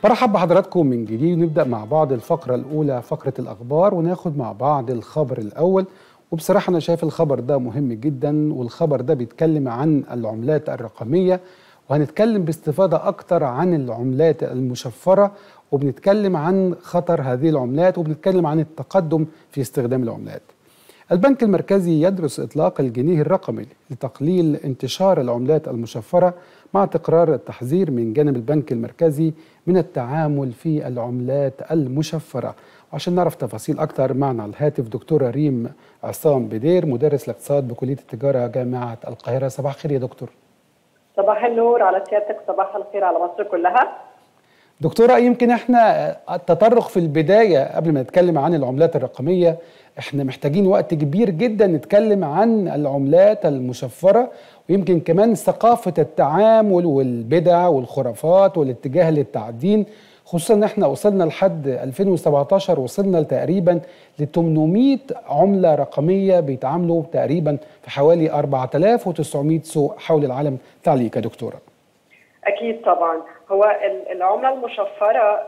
مرحب بحضراتكم من جديد ونبدا مع بعض الفقره الاولى فقره الاخبار وناخد مع بعض الخبر الاول وبصراحه انا شايف الخبر ده مهم جدا والخبر ده بيتكلم عن العملات الرقميه وهنتكلم باستفاضه اكتر عن العملات المشفره وبنتكلم عن خطر هذه العملات وبنتكلم عن التقدم في استخدام العملات. البنك المركزي يدرس اطلاق الجنيه الرقمي لتقليل انتشار العملات المشفره مع تكرار التحذير من جانب البنك المركزي من التعامل في العملات المشفره. وعشان نعرف تفاصيل اكتر معنا على الهاتف دكتوره ريم عصام بدير مدرس الاقتصاد بكليه التجاره جامعه القاهره صباح الخير يا دكتور. صباح النور على سيادتك صباح الخير على مصر كلها دكتورة يمكن احنا التطرق في البداية قبل ما نتكلم عن العملات الرقمية احنا محتاجين وقت كبير جدا نتكلم عن العملات المشفرة ويمكن كمان ثقافة التعامل والبدع والخرافات والاتجاه للتعدين خصوصا ان احنا وصلنا لحد 2017 وصلنا تقريبا ل 800 عمله رقميه بيتعاملوا تقريبا في حوالي 4900 سوق حول العالم تعليق يا دكتوره اكيد طبعا هو العمله المشفره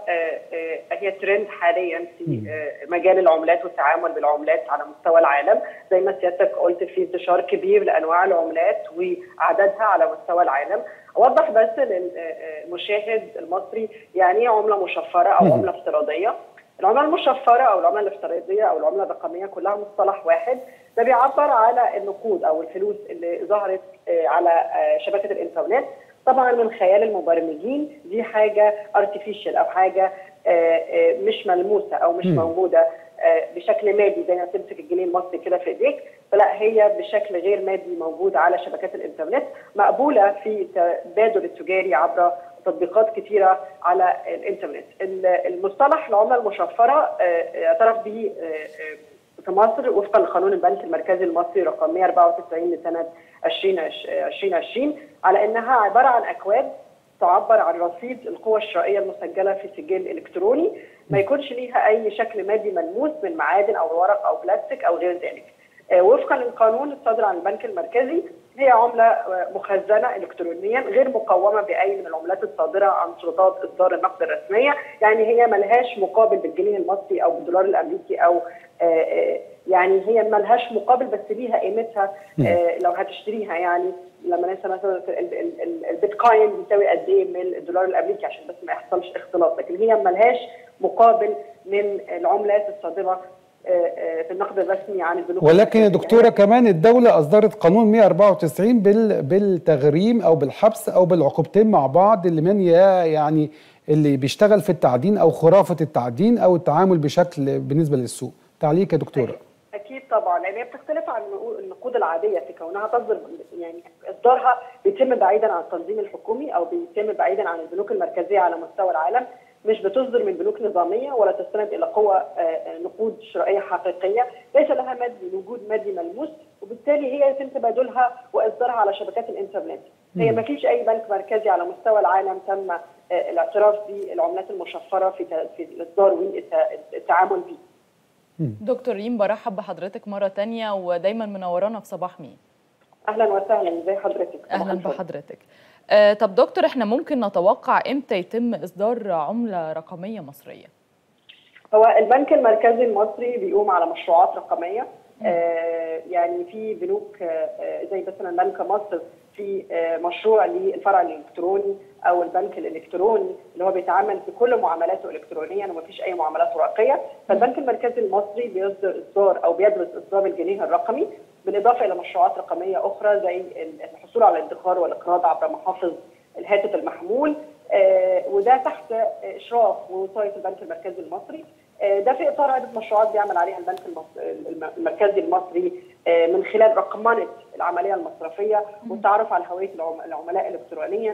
هي ترند حاليا في مجال العملات والتعامل بالعملات على مستوى العالم زي ما سيادتك قلت في انتشار كبير لانواع العملات وعددها على مستوى العالم اوضح بس للمشاهد المصري يعني ايه عمله مشفره او عمله افتراضيه العمله المشفره او العمله الافتراضيه او العمله الرقميه كلها مصطلح واحد ده بيعبر على النقود او الفلوس اللي ظهرت على شبكه الانترنت طبعا من خيال المبرمجين دي حاجه ارتفيشال او حاجه مش ملموسه او مش موجوده بشكل مادي زي ما تمسك الجنيه المصري كده في ايديك فلا هي بشكل غير مادي موجود على شبكات الانترنت مقبوله في التبادل التجاري عبر تطبيقات كثيره على الانترنت المصطلح العمله المشفره اعترف به في مصر وفقا لقانون البنك المركزي المصري رقم 194 لسنه 2020 على انها عباره عن اكواد تعبر عن رصيد القوى الشرائيه المسجله في سجل الكتروني ما يكونش ليها اي شكل مادي ملموس من معادن او ورق او بلاستيك او غير ذلك. وفقا للقانون الصادر عن البنك المركزي هي عمله مخزنه الكترونيا غير مقومه باي من العملات الصادره عن سلطات اصدار النقد الرسميه، يعني هي ملهاش مقابل بالجنيه المصري او بالدولار الامريكي او يعني هي ملهاش مقابل بس ليها قيمتها لو هتشتريها يعني لما ننسى مثلا البيتكوين بيساوي قد ايه من الدولار الامريكي عشان بس ما يحصلش اختلاط لكن هي ملهاش مقابل من العملات الصادره في النقد الرسمي عن البنوك ولكن يا دكتوره كمان الدوله اصدرت قانون 194 بال بالتغريم او بالحبس او بالعقوبتين مع بعض لمن يعني اللي بيشتغل في التعدين او خرافه التعدين او التعامل بشكل بالنسبه للسوق تعليق يا دكتوره اكيد طبعا لان هي بتختلف عن النقود العاديه في كونها تصدر يعني اصدارها بيتم بعيدا عن التنظيم الحكومي او بيتم بعيدا عن البنوك المركزيه على مستوى العالم مش بتصدر من بنوك نظاميه ولا تستند الى قوى نقود شرائيه حقيقيه ليس لها مادي وجود مادي ملموس وبالتالي هي يتم تبادلها واصدارها على شبكات الانترنت هي ما فيش اي بنك مركزي على مستوى العالم تم الاعتراف بالعملات المشفره في في الاصدار والتعامل بيه دكتور ريم برحب بحضرتك مرة تانية ودايما منورانا في صباح مين أهلا وسهلا ازي حضرتك أهلا بحضرتك آه طب دكتور احنا ممكن نتوقع امتى يتم إصدار عملة رقمية مصرية؟ هو البنك المركزي المصري بيقوم على مشروعات رقمية آه يعني في بنوك آه زي مثلا بنك مصر في مشروع للفرع الالكتروني او البنك الالكتروني اللي هو بيتعامل في كل معاملاته الكترونيا وما فيش اي معاملات ورقيه فالبنك المركزي المصري بيصدر اصدار او بيدرس اصدار الجنيه الرقمي بالاضافه الى مشروعات رقميه اخرى زي الحصول على الادخار والاقراض عبر محافظ الهاتف المحمول وده تحت اشراف ووصايه البنك المركزي المصري ده في اطار عده مشروعات بيعمل عليها البنك المركزي المصري من خلال رقمنه العمليه المصرفيه والتعرف على هويه العملاء الكترونيا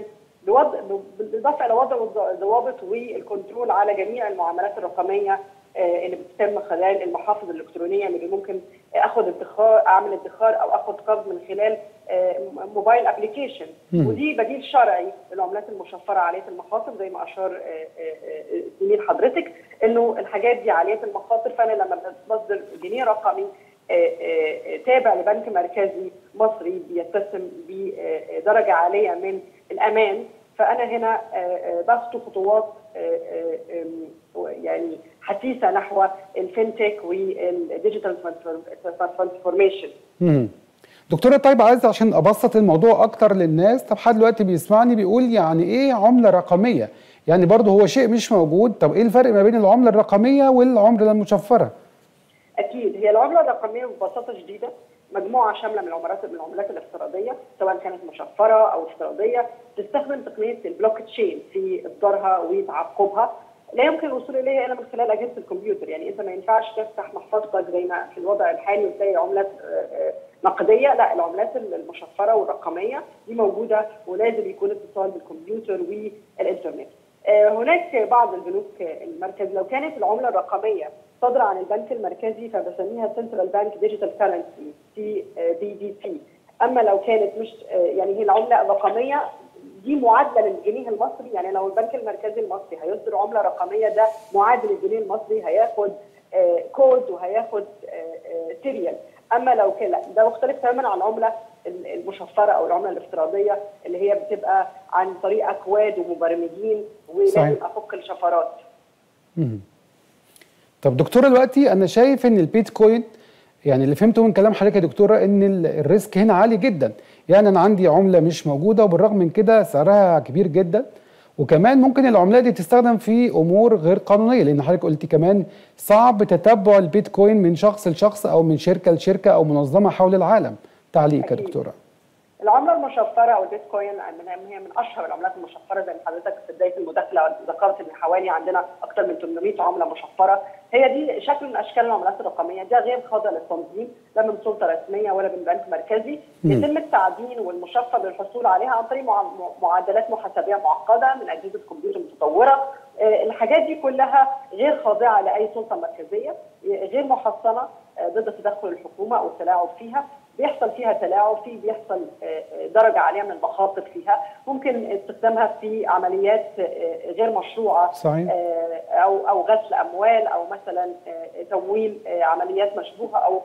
بالاضافه الى وضع الضوابط والكنترول على جميع المعاملات الرقميه اللي بتتم خلال المحافظ الالكترونيه اللي ممكن اخد ادخار اعمل ادخار او اخد قرض من خلال موبايل ابلكيشن ودي بديل شرعي للعملات المشفره عاليه المخاطر زي ما اشار زميل حضرتك انه الحاجات دي عاليه المخاطر فانا لما بصدر جنيه رقمي تابع لبنك مركزي مصري بيتسم بدرجه عاليه من الامان فانا هنا باخد خطوات يعني حثيثه نحو الفinTech والديجيتال ترانسفورميشن دكتوره طيب عايز عشان ابسط الموضوع اكتر للناس طب حد دلوقتي بيسمعني بيقول يعني ايه عمله رقميه يعني برضه هو شيء مش موجود طب ايه الفرق ما بين العمله الرقميه والعمله المشفره اكيد هي العمله الرقميه ببساطه شديده مجموعه شامله من العملات من العملات الافتراضيه سواء كانت مشفره او افتراضيه تستخدم تقنيه البلوك تشين في اصدارها وتعقبها لا يمكن الوصول اليها الا من خلال اجهزه الكمبيوتر يعني انت ما ينفعش تفتح محفظتك زي ما في الوضع الحالي وتلاقي عملات نقديه لا العملات المشفره والرقميه دي موجوده ولازم يكون اتصال بالكمبيوتر والانترنت هناك بعض البنوك المركز لو كانت العمله الرقميه صادره عن البنك المركزي فبسميها سنترال بانك ديجيتال كرنسي سي بي دي سي اما لو كانت مش يعني هي العمله الرقميه دي معادله للجنيه المصري يعني لو البنك المركزي المصري هيصدر عمله رقميه ده معادل الجنيه المصري هياخد كود وهياخد سيريال اما لو كان ده مختلف تماما عن العمله المشفره او العمله الافتراضيه اللي هي بتبقى عن طريق اكواد ومبرمجين ولازم افك الشفرات. مم. طب دكتوره دلوقتي انا شايف ان البيتكوين يعني اللي فهمته من كلام حضرتك يا دكتوره ان الريسك هنا عالي جدا يعني انا عندي عمله مش موجوده وبالرغم من كده سعرها كبير جدا وكمان ممكن العملات دي تستخدم في امور غير قانونيه لان حضرتك قلتي كمان صعب تتبع البيتكوين من شخص لشخص او من شركه لشركه او منظمه حول العالم تعليق يا دكتوره العمله المشفره او البيتكوين هي من اشهر العملات المشفره زي ما حضرتك في بدايه المداخله ذكرت ان حوالي عندنا اكثر من 800 عمله مشفره هي دي شكل من اشكال العملات الرقميه ده غير خاضع للتنظيم لا من سلطه رسميه ولا من بنك مركزي يتم التعدين والمشفر للحصول عليها عن طريق معدلات محاسبيه معقده من اجهزه كمبيوتر متطوره الحاجات دي كلها غير خاضعه لاي سلطه مركزيه غير محصنه ضد تدخل الحكومه او التلاعب فيها بيحصل فيها تلاعب في بيحصل درجه عاليه من المخاطر فيها ممكن استخدامها في عمليات غير مشروعه صحيح. او او غسل اموال او مثلا تمويل عمليات مشبوهه او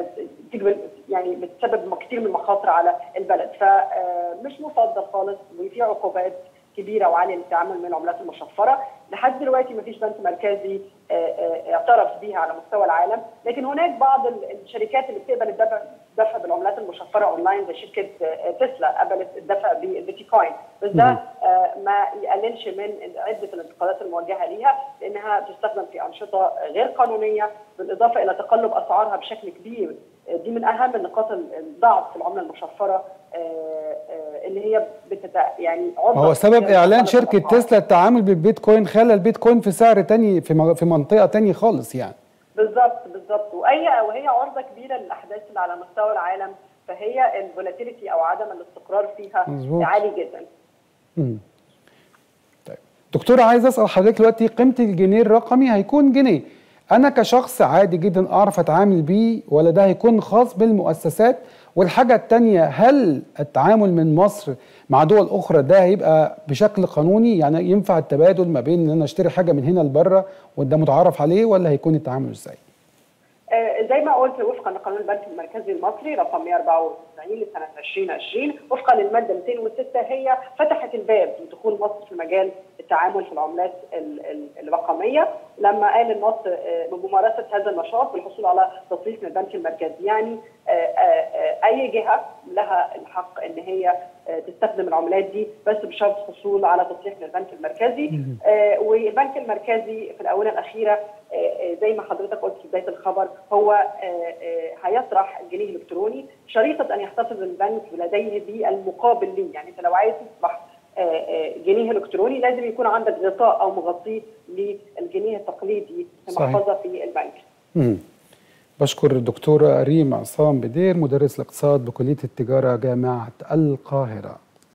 يعني بتسبب كثير من المخاطر على البلد فمش مفضل خالص وفي عقوبات كبيره وعاليه للتعامل من العملات المشفره لحد دلوقتي ما فيش بنك مركزي اعترف بيها على مستوى العالم لكن هناك بعض الشركات اللي بتقبل الدفع الدفع بالعملات المشفره اونلاين زي شركه تسلا قبلت الدفع بالبيتكوين بس ده ما يقللش من عده الانتقادات الموجهه ليها لانها تستخدم في انشطه غير قانونيه بالاضافه الى تقلب اسعارها بشكل كبير دي من اهم نقاط الضعف في العمله المشفره اللي هي بتت يعني هو سبب اعلان شركه تسلا التعامل بالبيتكوين خلى البيتكوين في سعر تاني في في منطقه تانية خالص يعني بالظبط بالظبط واي وهي عرضه كبيره للاحداث اللي على مستوى العالم فهي الفولاتيليتي او عدم الاستقرار فيها مزبوط. عالي جدا امم طيب دكتوره عايز اسال حضرتك دلوقتي قيمه الجنيه الرقمي هيكون جنيه انا كشخص عادي جدا اعرف اتعامل بيه ولا ده هيكون خاص بالمؤسسات والحاجه الثانيه هل التعامل من مصر مع دول اخرى ده هيبقى بشكل قانوني يعني ينفع التبادل ما بين ان انا اشتري حاجه من هنا لبره وده متعارف عليه ولا هيكون التعامل ازاي؟ آه زي ما قلت وفقا لقانون البنك المركزي المصري رقم 194 لسنه 2020 وفقا للماده 206 هي فتحت الباب لدخول مصر في مجال التعامل في العملات الرقميه لما قال النص بممارسه هذا النشاط بالحصول على تصريح من البنك المركزي يعني اي جهه لها الحق ان هي تستخدم العملات دي بس بشرط حصول على تصريح من البنك المركزي والبنك المركزي في الاونه الاخيره زي ما حضرتك قلت في بدايه الخبر هو هيطرح الجنيه الالكتروني شريطه ان يحتفظ البنك لديه بالمقابل ليه يعني انت لو عايز تصبح جنيه الكتروني لازم يكون عندك غطاء او مغطيه للجنيه التقليدي في محفظه في البنك. مم. بشكر الدكتوره ريم عصام بدير مدرس الاقتصاد بكليه التجاره جامعه القاهره.